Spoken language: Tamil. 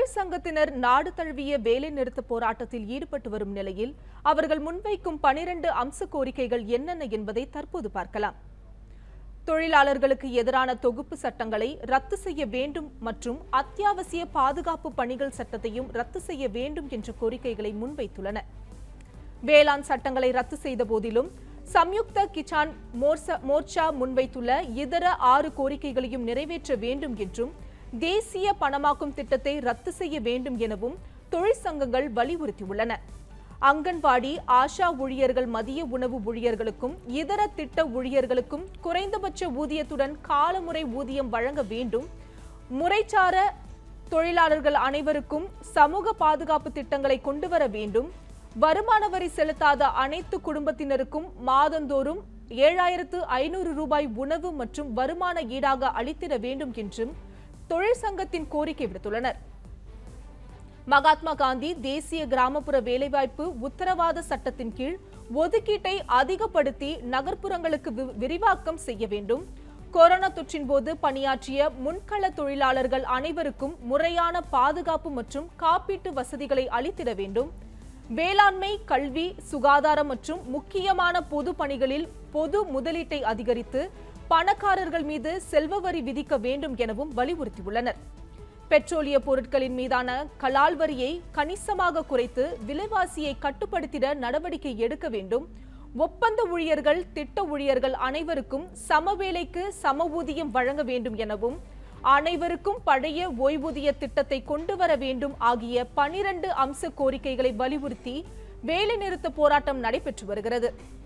தொழிற்சங்கத்தினர் நாடு தழுவிய வேலைநிறுத்த போராட்டத்தில் ஈடுபட்டு வரும் நிலையில் அவர்கள் முன்வைக்கும் பனிரண்டு அம்ச கோரிக்கைகள் என்னென்ன என்பதை தற்போது பார்க்கலாம் தொழிலாளர்களுக்கு எதிரான தொகுப்பு சட்டங்களை ரத்து செய்ய வேண்டும் மற்றும் அத்தியாவசிய பாதுகாப்பு பணிகள் சட்டத்தையும் ரத்து செய்ய வேண்டும் என்ற கோரிக்கைகளை முன்வைத்துள்ளன வேளாண் சட்டங்களை ரத்து செய்த போதிலும் சம்யுக்த கிசான் மோர்சா மோர்ச்சா முன்வைத்துள்ள இதர ஆறு கோரிக்கைகளையும் நிறைவேற்ற வேண்டும் என்றும் தேசிய பணமாக்கும் திட்டத்தை ரத்து செய்ய வேண்டும் எனவும் தொழிற்சங்கங்கள் வலியுறுத்தியுள்ளன அங்கன்வாடி ஆஷா ஊழியர்கள் மதிய உணவு ஊழியர்களுக்கும் இதர திட்ட ஊழியர்களுக்கும் குறைந்தபட்ச ஊதியத்துடன் காலமுறை ஊதியம் வழங்க வேண்டும் முறைசார தொழிலாளர்கள் அனைவருக்கும் சமூக பாதுகாப்பு திட்டங்களை கொண்டு வர வேண்டும் வருமான வரி செலுத்தாத அனைத்து குடும்பத்தினருக்கும் மாதந்தோறும் ஏழாயிரத்து ஐநூறு ரூபாய் உணவு மற்றும் வருமான ஈடாக அளித்திட வேண்டும் என்றும் தொழிற்சங்கத்தின் கோரிக்கை விடுத்துள்ளனர் மகாத்மா காந்தி தேசிய கிராமப்புற வேலைவாய்ப்பு உத்தரவாத சட்டத்தின் கீழ் ஒதுக்கீட்டை அதிகப்படுத்தி நகர்ப்புறங்களுக்கு வி- விரிவாக்கம் செய்ய வேண்டும் கொரோனா தொற்றின் போது பணியாற்றிய முன்கள தொழிலாளர்கள் அனைவருக்கும் முறையான பாதுகாப்பு மற்றும் காப்பீட்டு வசதிகளை அளித்திட வேண்டும் வேளாண்மை கல்வி சுகாதாரம் மற்றும் முக்கியமான பொது பணிகளில் பொது முதலீட்டை அதிகரித்து பணக்காரர்கள் மீது செல்வ வரி விதிக்க வேண்டும் எனவும் வலியுறுத்தியுள்ளனர் பெட்ரோலிய பொருட்களின் மீதான கலால் வரியை கணிசமாக குறைத்து விலைவாசியை கட்டுப்படுத்திட நடவடிக்கை எடுக்க வேண்டும் ஒப்பந்த ஊழியர்கள் திட்ட ஊழியர்கள் அனைவருக்கும் சம வேலைக்கு சம ஊதியம் வழங்க வேண்டும் எனவும் அனைவருக்கும் பழைய ஓய்வூதிய திட்டத்தை கொண்டு வர வேண்டும் ஆகிய பனிரண்டு அம்ச கோரிக்கைகளை வலியுறுத்தி வேலைநிறுத்த போராட்டம் நடைபெற்று வருகிறது